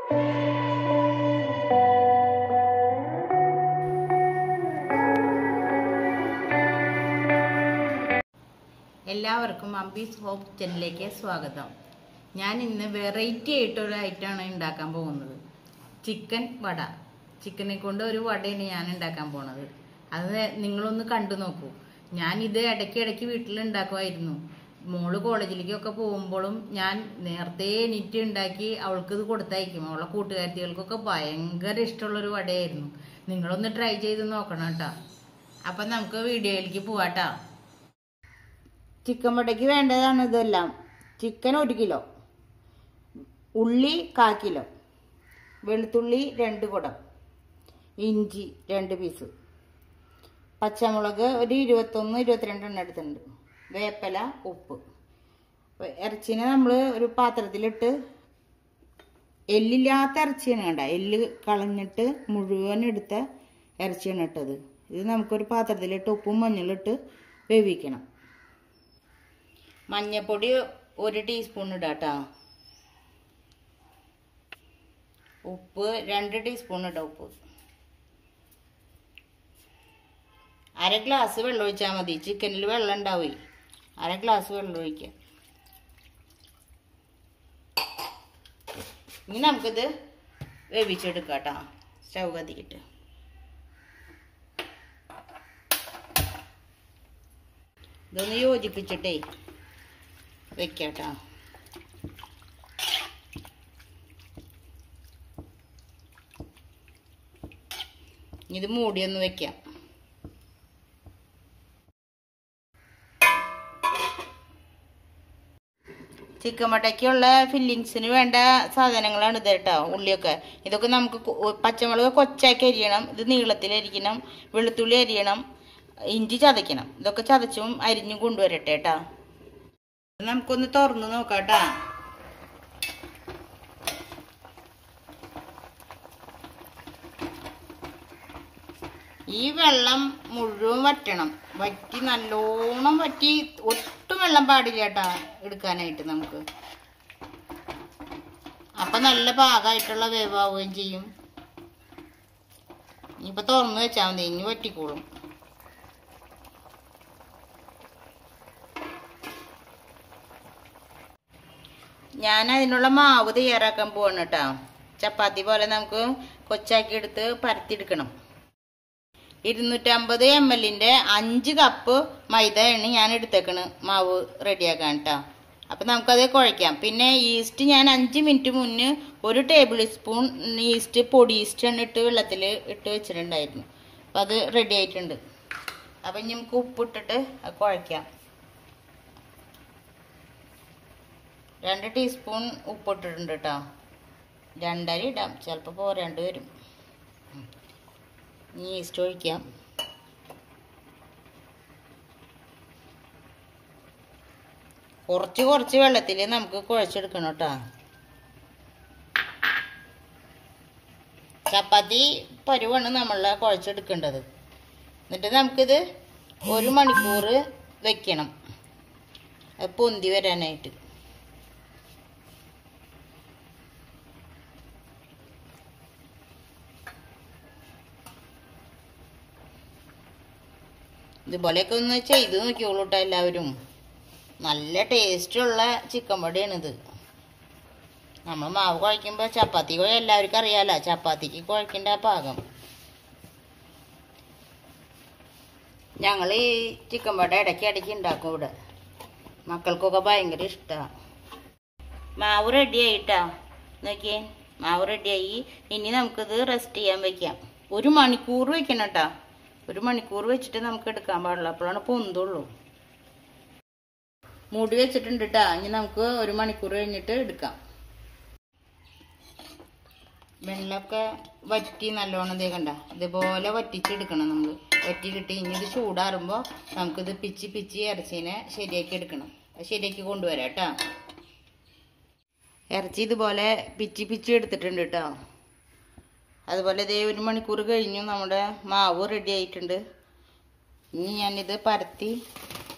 എല്ലാവർക്കും അമ്പീസ് ഹോപ്പ് കിച്ചണിലേക്ക് സ്വാഗതം ഞാൻ ഇന്ന് വെറൈറ്റി ആയിട്ടൊരു ഐറ്റമാണ് ഉണ്ടാക്കാൻ പോകുന്നത് ചിക്കൻ വട ചിക്കനെ കൊണ്ട് ഒരു വടയാണ് ഞാൻ ഉണ്ടാക്കാൻ പോണത് അത് നിങ്ങളൊന്ന് കണ്ടു നോക്കൂ ഞാൻ ഇത് ഇടയ്ക്ക് ഇടയ്ക്ക് വീട്ടിൽ ഉണ്ടാക്കുമായിരുന്നു മോള് കോളേജിലേക്കൊക്കെ പോകുമ്പോഴും ഞാൻ നേരത്തെ എണീറ്റ് ഉണ്ടാക്കി അവൾക്ക് ഇത് കൊടുത്തയക്കും അവളെ കൂട്ടുകാരികൾക്കൊക്കെ ഭയങ്കര ഇഷ്ടമുള്ളൊരു വടയായിരുന്നു നിങ്ങളൊന്ന് ട്രൈ ചെയ്ത് നോക്കണം കേട്ടോ അപ്പം നമുക്ക് വീഡിയോയിലേക്ക് പോവാട്ടോ ചിക്കൻ വടയ്ക്ക് വേണ്ടതാണ് ഇതെല്ലാം ചിക്കൻ ഒരു കിലോ ഉള്ളി കാ കിലോ വെളുത്തുള്ളി രണ്ട് കുടം ഇഞ്ചി രണ്ട് പീസ് പച്ചമുളക് ഒരു ഇരുപത്തൊന്ന് ഇരുപത്തിരണ്ട് എണ്ണം എടുത്തിട്ടുണ്ട് വേപ്പില ഉപ്പ് അപ്പൊ ഇറച്ചിനെ നമ്മൾ ഒരു പാത്രത്തിലിട്ട് എല്ലില്ലാത്ത ഇറച്ചിയാണ് കണ്ട എല്ല് കളഞ്ഞിട്ട് മുഴുവൻ എടുത്ത ഇറച്ചിയാണ് ഇട്ടത് ഇത് നമുക്കൊരു പാത്രത്തിലിട്ട് ഉപ്പും മഞ്ഞളിട്ട് വേവിക്കണം മഞ്ഞപ്പൊടി ഒരു ടീസ്പൂൺ ഇടാട്ടോ ഉപ്പ് രണ്ട് ടീസ്പൂൺ ഇടാം ഉപ്പ് അര ഗ്ലാസ് വെള്ളം ഒഴിച്ചാൽ മതി ചിക്കനിൽ വെള്ളം ഉണ്ടാവേ അര ഗ്ലാസ് വെള്ളം ഒഴിക്കാം ഇനി നമുക്കിത് വേവിച്ചെടുക്കാം കേട്ടോ സ്റ്റൗ കത്തിക്കിട്ട് ഇതൊന്ന് യോജിപ്പിച്ചിട്ടേ വെക്കാട്ടോ ഇത് മൂടിയൊന്ന് വെക്കാം ചിക്കൻ മട്ടയ്ക്കുള്ള ഫില്ലിങ്സിന് വേണ്ട സാധനങ്ങളാണ് ഇത് കേട്ടോ ഉള്ളിയൊക്കെ ഇതൊക്കെ നമുക്ക് കൊ- പച്ചമുളക് കൊച്ചാക്കി അരിയണം ഇത് നീളത്തിലരിക്കണം വെളുത്തുള്ളി അരിയണം ഇഞ്ചി ചതയ്ക്കണം ഇതൊക്കെ ചതച്ചും അരിഞ്ഞും കൊണ്ടുവരട്ടെ കേട്ടോ നമുക്കൊന്ന് തുറന്ന് നോക്കാം കേട്ടോ ഈ വെള്ളം മുഴുവൻ വറ്റണം വറ്റി നല്ലോണം വറ്റി ഒട്ടും വെള്ളം പാടില്ല കേട്ടാ എടുക്കാനായിട്ട് നമുക്ക് അപ്പൊ നല്ല പാകമായിട്ടുള്ള വേവാവുകയും ചെയ്യും ഇനിയിപ്പൊ തുറന്ന് വെച്ചാൽ മതി ഇനി വറ്റിക്കോളും ഞാൻ അതിനുള്ള മാവ് തയ്യാറാക്കാൻ പോവാണ് കേട്ടോ ചപ്പാത്തി പോലെ നമുക്ക് കൊച്ചാക്കി എടുത്ത് പരത്തിയെടുക്കണം ഇരുന്നൂറ്റമ്പത് എം എല്ലിന്റെ അഞ്ച് കപ്പ് മൈദയാണ് ഞാൻ എടുത്തേക്കണ് മാവ് റെഡിയാക്കാൻ കേട്ടോ അപ്പം നമുക്കത് കുഴയ്ക്കാം പിന്നെ ഈസ്റ്റ് ഞാൻ അഞ്ച് മിനിറ്റ് മുന്നേ ഒരു ടേബിൾ സ്പൂൺ ഈസ്റ്റ് പൊടി ഈസ്റ്റ് ആണ് ഇട്ട് വെള്ളത്തിൽ ഇട്ട് വെച്ചിട്ടുണ്ടായിരുന്നു അപ്പം അത് റെഡി ആയിട്ടുണ്ട് അപ്പം ഇനി നമുക്ക് ഉപ്പിട്ടിട്ട് അത് കുഴയ്ക്കാം രണ്ട് ടീസ്പൂൺ ഉപ്പിട്ടിട്ടുണ്ട് കേട്ടോ രണ്ടര ഇടാം ചിലപ്പോൾ പോരാണ്ട് വരും ഇനി ഈസ്റ്റ് ഒഴിക്കാം കുറച്ച് കുറച്ച് വെള്ളത്തിൽ നമുക്ക് കുഴച്ചെടുക്കണം കേട്ടോ ചപ്പാത്തി പരുവാണ് നമ്മൾ കുഴച്ചെടുക്കേണ്ടത് എന്നിട്ട് നമുക്കിത് ഒരു മണിക്കൂർ വെക്കണം അത് പൊന്തി വരാനായിട്ട് ഇതുപോലെയൊക്കെ ഒന്ന് ചെയ്ത് നോക്കിയോളൂ കേട്ടോ എല്ലാവരും നല്ല ടേസ്റ്റുള്ള ചിക്കൻ വടയാണിത് നമ്മൾ മാവ് കുഴയ്ക്കുമ്പോൾ ചപ്പാത്തി കുഴ എല്ലാവർക്കും അറിയാലോ ചപ്പാത്തിക്ക് കുഴക്കേണ്ട ആ പാകം ഞങ്ങൾ ഈ ചിക്കൻ വട ഇടയ്ക്ക് ഇടയ്ക്ക് ഉണ്ടാക്കും ഇവിടെ മക്കൾക്കൊക്കെ ഭയങ്കര ഇഷ്ടമാണ് മാവ് റെഡി ആയിട്ടാ നോക്കിയേ മാവ് റെഡിയായി ഇനി നമുക്കിത് റെസ്റ്റ് ചെയ്യാൻ വെക്കാം ഒരു മണിക്കൂർ വെക്കണം കേട്ടോ ഒരു മണിക്കൂർ വെച്ചിട്ട് നമുക്ക് എടുക്കാൻ പാടുള്ളൂ അപ്പോഴാണ് പൊന്തുള്ളൂ മൂടി വെച്ചിട്ടുണ്ട് കേട്ടോ ഇനി നമുക്ക് ഒരു മണിക്കൂർ കഴിഞ്ഞിട്ട് എടുക്കാം വെള്ളമൊക്കെ വറ്റി നല്ലോണം ദേ കണ്ട ഇതുപോലെ വറ്റിച്ചെടുക്കണം നമ്മൾ വറ്റി കിട്ടി ഇനി ഇത് ചൂടാറുമ്പോൾ നമുക്കിത് പിച്ചി പിച്ചി ഇറച്ചീനെ ശരിയാക്കി എടുക്കണം അത് ശരിയാക്കി കൊണ്ടുവരാം കേട്ടോ ഇറച്ചി ഇതുപോലെ പിച്ചി പിച്ചി എടുത്തിട്ടുണ്ട് കേട്ടോ അതുപോലെ ഇതേ ഒരു മണിക്കൂർ കഴിഞ്ഞു നമ്മുടെ മാവ് റെഡി ആയിട്ടുണ്ട് ഇനി ഞാനിത് പരത്തി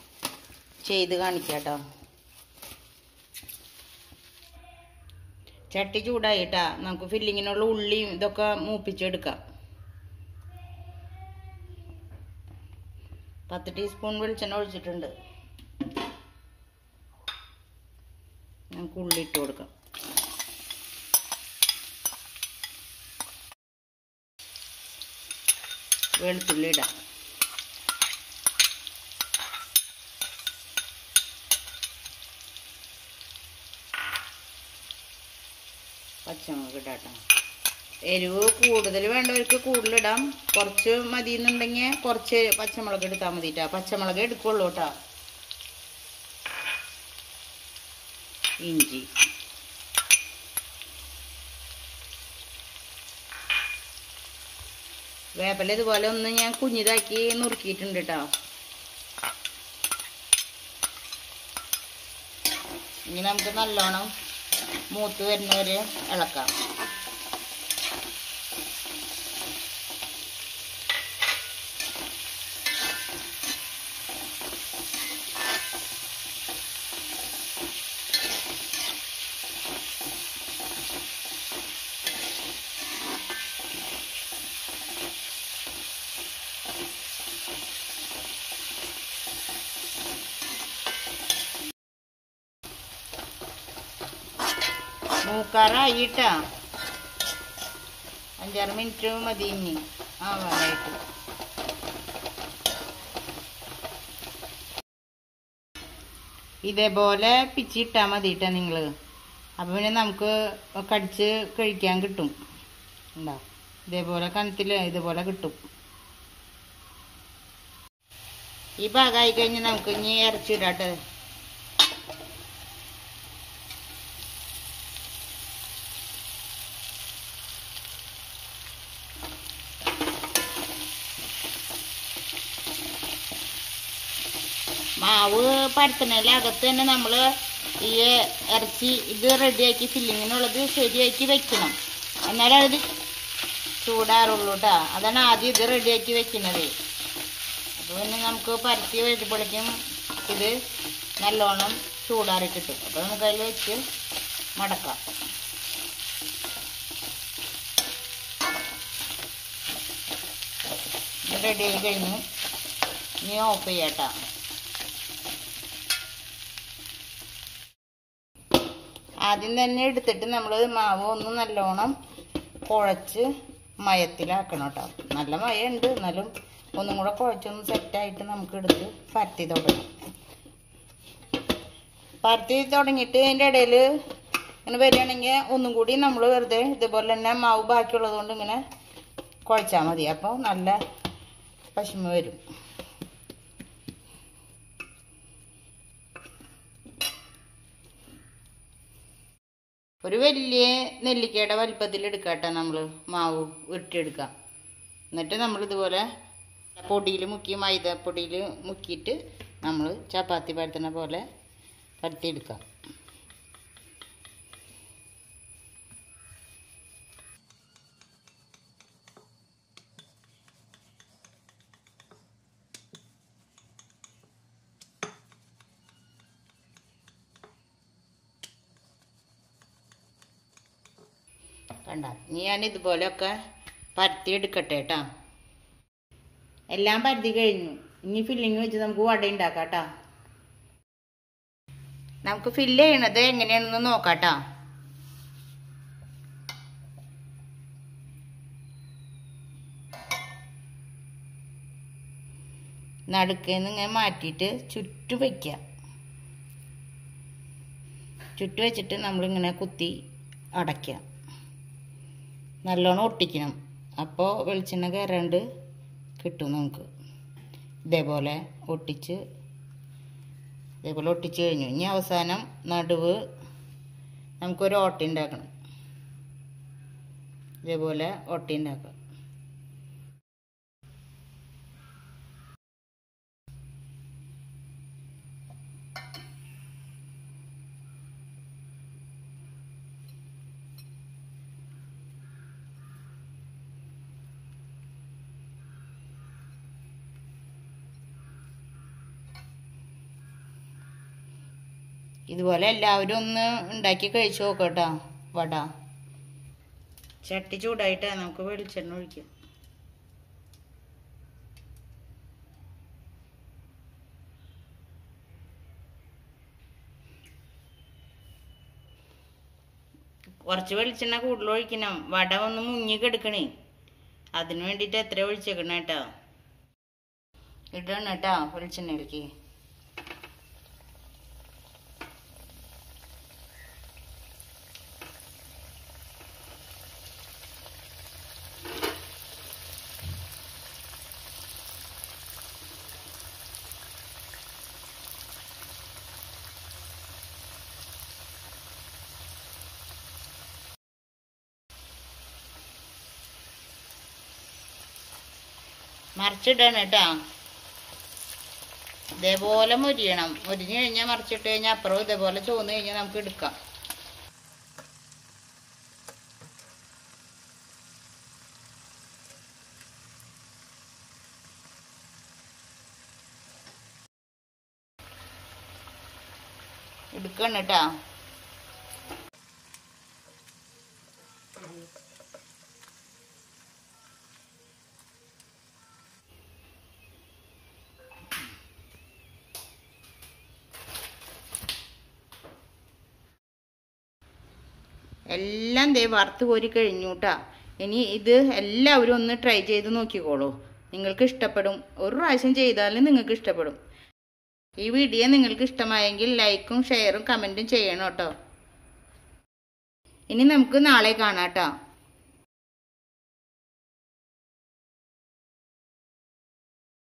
ചെയ്ത് കാണിക്കാം കേട്ടോ ചട്ടി ചൂടായിട്ടാ നമുക്ക് ഫില്ലിങ്ങിനുള്ള ഉള്ളിയും ഇതൊക്കെ മൂപ്പിച്ചെടുക്കാം പത്ത് ടീസ്പൂൺ വെളിച്ചെണ്ണ ഒഴിച്ചിട്ടുണ്ട് നമുക്ക് ഉള്ളി ഇട്ട് കൊടുക്കാം വെളുത്തുള്ളി ഇടാം പച്ചമുളക് ഇടാട്ടോ എരിവ് കൂടുതൽ വേണ്ടവർക്ക് കൂടുതലിടാം കുറച്ച് മതി എന്നുണ്ടെങ്കിൽ കുറച്ച് പച്ചമുളക് എടുത്താൽ മതിട്ടാ പച്ചമുളക് എടുക്കുള്ളൂ കേട്ടോ ഇഞ്ചി വേപ്പല ഇതുപോലെ ഒന്ന് ഞാൻ കുഞ്ഞിതാക്കി നുറുക്കിയിട്ടുണ്ട് കേട്ടോ ഇനി നമുക്ക് നല്ലോണം മൂത്ത് വരുന്നവരെ ഇളക്കാം മൂക്കാറായിട്ടാ അഞ്ചാറ് മിനിറ്റ് മതി ഇനി ആവാനായിട്ട് ഇതേപോലെ പിച്ചിട്ടാ മതി കേട്ടോ നിങ്ങൾ അപ്പം പിന്നെ നമുക്ക് കടിച്ച് കഴിക്കാൻ കിട്ടും ഉണ്ടാ ഇതേപോലെ കനത്തിൽ ഇതുപോലെ കിട്ടും ഈ ഭാഗമായി കഴിഞ്ഞ് നമുക്ക് ഇനി ഇറച്ചി ഇടാട്ടെ മാവ് പരത്തണേലെ അകത്ത് തന്നെ നമ്മൾ ഈ ഇറച്ചി ഇത് റെഡിയാക്കി ഫില്ലിങ്ങിനുള്ളത് ശരിയാക്കി വെക്കണം എന്നാലേ അത് ചൂടാറുള്ളൂ കേട്ടോ അതാണ് ആദ്യം ഇത് റെഡിയാക്കി വെക്കുന്നത് അപ്പോൾ പിന്നെ നമുക്ക് പരത്തി വരുമ്പോഴേക്കും ഇത് നല്ലോണം ചൂടാറി കിട്ടും അപ്പോൾ നമുക്ക് അതിൽ വെച്ച് മടക്കാം റെഡി ആയി കഴിഞ്ഞു ഇനി ഓഫ് ചെയ്യട്ടാ ആദ്യം തന്നെ എടുത്തിട്ട് നമ്മൾ മാവ് ഒന്ന് നല്ലോണം കുഴച്ച് മയത്തിലാക്കണം കേട്ടോ നല്ല മയമുണ്ട് എന്നാലും ഒന്നും കൂടെ കുഴച്ചൊന്ന് സെറ്റായിട്ട് നമുക്ക് എടുത്ത് പരത്തി തുടങ്ങാം പരത്തി തുടങ്ങിയിട്ട് അതിൻ്റെ ഇടയിൽ ഇങ്ങനെ വരികയാണെങ്കിൽ ഒന്നും കൂടി നമ്മൾ വെറുതെ ഇതുപോലെ തന്നെ മാവ് ബാക്കിയുള്ളത് കൊണ്ട് ഇങ്ങനെ കുഴച്ചാൽ മതി അപ്പോൾ നല്ല പശുമ വരും ഒരു വലിയ നെല്ലിക്കയുടെ വലിപ്പത്തിൽ എടുക്കട്ടെ നമ്മൾ മാവ് ഉരുട്ടിയെടുക്കാം എന്നിട്ട് നമ്മൾ ഇതുപോലെ പൊടിയിൽ മുക്കി മൈദപ്പൊടിയിൽ മുക്കിയിട്ട് നമ്മൾ ചപ്പാത്തി പരത്തുന്ന പോലെ പരത്തിയെടുക്കാം കണ്ട ഇനി ഞാൻ ഇതുപോലെയൊക്കെ പരത്തി എടുക്കട്ടെ കേട്ടോ എല്ലാം പരത്തി കഴിഞ്ഞു ഇനി ഫില്ലിങ് വെച്ച് നമുക്ക് വട ഉണ്ടാക്കാം കേട്ടോ നമുക്ക് ഫില്ല് ചെയ്യണത് എങ്ങനെയാണെന്ന് നോക്കാം കേട്ടോ നടുക്കേന്ന് ഇങ്ങനെ മാറ്റിയിട്ട് ചുറ്റു വയ്ക്കുക ചുറ്റു വെച്ചിട്ട് നമ്മളിങ്ങനെ കുത്തി അടയ്ക്കുക നല്ലോണം ഒട്ടിക്കണം അപ്പോൾ വെളിച്ചെണ്ണ കയറാണ്ട് കിട്ടും നമുക്ക് ഇതേപോലെ ഒട്ടിച്ച് ഇതേപോലെ ഒട്ടിച്ച് കഴിഞ്ഞു ഇനി അവസാനം നടുവ് നമുക്കൊരു ഓട്ട ഉണ്ടാക്കണം ഇതേപോലെ ഓട്ട ഉണ്ടാക്കാം ഇതുപോലെ എല്ലാവരും ഒന്ന് ഉണ്ടാക്കി കഴിച്ചു നോക്കട്ടോ വട ചട്ടി ചൂടായിട്ട് നമുക്ക് വെളിച്ചെണ്ണ ഒഴിക്കാം കുറച്ച് വെളിച്ചെണ്ണ കൂടുതൽ ഒഴിക്കണം വട ഒന്ന് മുങ്ങി കിടക്കണേ അതിന് വേണ്ടിയിട്ട് എത്ര ഒഴിച്ചേക്കണം കേട്ടോ ഇടണം കേട്ടോ വെളിച്ചെണ്ണയിലേക്ക് മറിച്ചിടണം കേട്ടോ ഇതേപോലെ മുരിയണം മുരിഞ്ഞ് കഴിഞ്ഞാൽ മറിച്ചിട്ട് കഴിഞ്ഞാൽ അപ്പുറം ഇതേപോലെ ചോന്ന് കഴിഞ്ഞാൽ നമുക്ക് എടുക്കാം എടുക്കണം കേട്ടോ എല്ലാം ദേ വറുത്ത് കോരി കഴിഞ്ഞു കേട്ടാ ഇനി ഇത് എല്ലാവരും ഒന്ന് ട്രൈ ചെയ്ത് നോക്കിക്കോളൂ നിങ്ങൾക്ക് ഇഷ്ടപ്പെടും ഒരു പ്രാവശ്യം ചെയ്താലും നിങ്ങൾക്ക് ഇഷ്ടപ്പെടും ഈ വീഡിയോ നിങ്ങൾക്ക് ഇഷ്ടമായെങ്കിൽ ലൈക്കും ഷെയറും കമൻറ്റും ചെയ്യണം കേട്ടോ ഇനി നമുക്ക് നാളെ കാണാം കേട്ടോ